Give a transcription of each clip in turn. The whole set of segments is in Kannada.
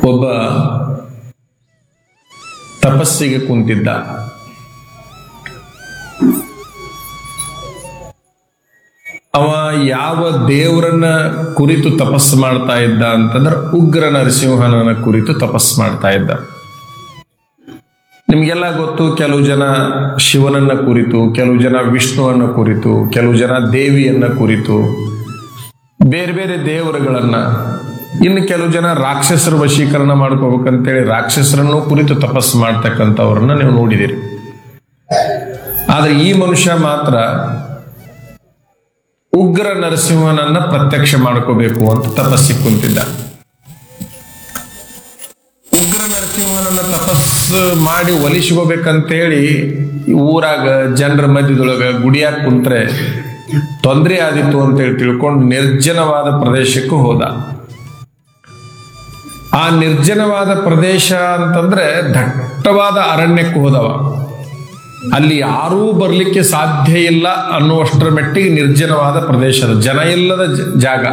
ಒಬ್ಬ ತಪಸ್ಸಿಗೆ ಕುಂತಿದ್ದ ಅವ ಯಾವ ದೇವರನ್ನ ಕುರಿತು ತಪಸ್ಸು ಮಾಡ್ತಾ ಇದ್ದ ಅಂತಂದ್ರೆ ಉಗ್ರ ನರಸಿಂಹನನ್ನ ಕುರಿತು ತಪಸ್ಸು ಮಾಡ್ತಾ ಇದ್ದ ನಿಮ್ಗೆಲ್ಲ ಗೊತ್ತು ಕೆಲವು ಜನ ಶಿವನನ್ನ ಕುರಿತು ಕೆಲವು ಜನ ವಿಷ್ಣುವನ್ನ ಕುರಿತು ಕೆಲವು ಜನ ದೇವಿಯನ್ನ ಕುರಿತು ಬೇರೆ ಬೇರೆ ದೇವರುಗಳನ್ನ ಇನ್ನು ಕೆಲವು ಜನ ರಾಕ್ಷಸರ ವಶೀಕರಣ ಮಾಡ್ಕೋಬೇಕಂತೇಳಿ ರಾಕ್ಷಸರನ್ನು ಕುರಿತು ತಪಸ್ಸು ಮಾಡ್ತಕ್ಕಂಥವ್ರನ್ನ ನೀವು ನೋಡಿದಿರಿ ಆದ್ರೆ ಈ ಮನುಷ್ಯ ಮಾತ್ರ ಉಗ್ರ ನರಸಿಂಹನನ್ನ ಪ್ರತ್ಯಕ್ಷ ಮಾಡ್ಕೋಬೇಕು ಅಂತ ತಪಸ್ಸಿಗೆ ಕುಂತಿದ್ದ ಉಗ್ರ ನರಸಿಂಹನನ್ನ ತಪಸ್ಸು ಮಾಡಿ ಒಲಿಸ್ಕೋಬೇಕಂತೇಳಿ ಈ ಊರಾಗ ಜನರ ಮಧ್ಯದೊಳಗ ಗುಡಿಯಾಗ ಕುಂತ್ರೆ ತೊಂದರೆ ಆದಿತ್ತು ಅಂತೇಳಿ ತಿಳ್ಕೊಂಡು ನಿರ್ಜನವಾದ ಪ್ರದೇಶಕ್ಕೂ ಹೋದ ಆ ನಿರ್ಜನವಾದ ಪ್ರದೇಶ ಅಂತಂದ್ರೆ ದಟ್ಟವಾದ ಅರಣ್ಯಕ್ಕೆ ಹೋದವ ಅಲ್ಲಿ ಯಾರೂ ಬರ್ಲಿಕ್ಕೆ ಸಾಧ್ಯ ಇಲ್ಲ ಅನ್ನುವಷ್ಟರ ಮಟ್ಟಿಗೆ ನಿರ್ಜನವಾದ ಪ್ರದೇಶದ ಜನ ಇಲ್ಲದ ಜ- ಜಾಗ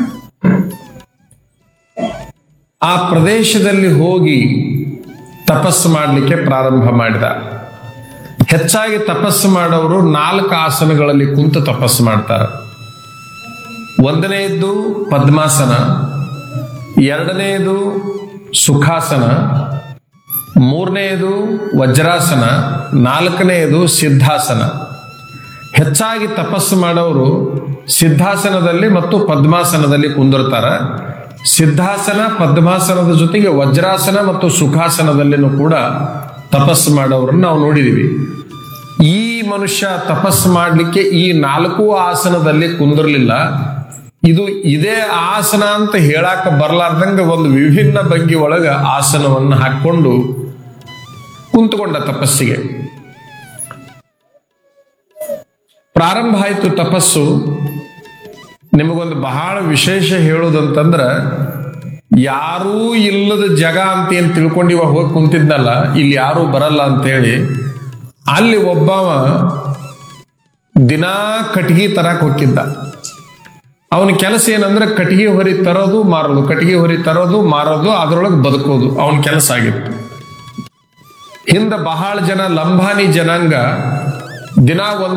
ಆ ಪ್ರದೇಶದಲ್ಲಿ ಹೋಗಿ ತಪಸ್ಸು ಮಾಡಲಿಕ್ಕೆ ಪ್ರಾರಂಭ ಮಾಡಿದ ಹೆಚ್ಚಾಗಿ ತಪಸ್ಸು ಮಾಡೋರು ನಾಲ್ಕು ಆಸನಗಳಲ್ಲಿ ಕುಂತು ತಪಸ್ಸು ಮಾಡ್ತಾರೆ ಒಂದನೆಯದ್ದು ಪದ್ಮಾಸನ ಎರಡನೆಯದು ಸುಖಾಸನ ಮೂರನೆಯದು ವಜ್ರಾಸನ ನಾಲ್ಕನೆಯದು ಸಿದ್ಧಾಸನ ಹೆಚ್ಚಾಗಿ ತಪಸ್ಸು ಮಾಡೋರು ಸಿದ್ಧಾಸನದಲ್ಲಿ ಮತ್ತು ಪದ್ಮಾಸನದಲ್ಲಿ ಕುಂದಿರ್ತಾರ ಸಿದ್ಧಾಸನ ಪದ್ಮಾಸನದ ಜೊತೆಗೆ ವಜ್ರಾಸನ ಮತ್ತು ಸುಖಾಸನದಲ್ಲಿನೂ ಕೂಡ ತಪಸ್ಸು ಮಾಡೋರನ್ನ ನಾವು ನೋಡಿದೀವಿ ಈ ಮನುಷ್ಯ ತಪಸ್ಸು ಮಾಡಲಿಕ್ಕೆ ಈ ನಾಲ್ಕು ಆಸನದಲ್ಲಿ ಕುಂದಿರ್ಲಿಲ್ಲ ಇದು ಇದೇ ಆಸನ ಅಂತ ಹೇಳಾಕ ಬರ್ಲಾರ್ದಂಗ ಒಂದು ವಿಭಿನ್ನ ಭಂಗಿ ಒಳಗ ಆಸನವನ್ನು ಹಾಕೊಂಡು ಕುಂತ್ಕೊಂಡ ತಪಸ್ಸಿಗೆ ಪ್ರಾರಂಭ ಆಯ್ತು ತಪಸ್ಸು ನಿಮಗೊಂದು ಬಹಳ ವಿಶೇಷ ಹೇಳೋದಂತಂದ್ರ ಯಾರೂ ಇಲ್ಲದ ಜಗ ಅಂತ ಏನ್ ತಿಳ್ಕೊಂಡು ಇವಾಗ ಹೋಗಿ ಕುಂತಿದ್ನಲ್ಲ ಇಲ್ಲಿ ಯಾರೂ ಬರಲ್ಲ ಅಂತ ಹೇಳಿ ಅಲ್ಲಿ ಒಬ್ಬವ ದಿನಾ ಕಟ್ಗಿ ತರಕ್ ಹೋಗಿದ್ದ ಅವನ ಕೆಲಸ ಏನಂದ್ರೆ ಕಟ್ಟಿಗೆ ಹೊರಿ ತರೋದು ಮಾರೋದು ಕಟ್ಟಿಗೆ ಹೊರಿ ತರೋದು ಮಾರೋದು ಅದರೊಳಗೆ ಬದುಕೋದು ಅವನ ಕೆಲಸ ಆಗಿತ್ತು ಹಿಂದ ಬಹಳ ಜನ ಲಂಬಾನಿ ಜನಾಂಗ ದಿನಾ ಒಂದು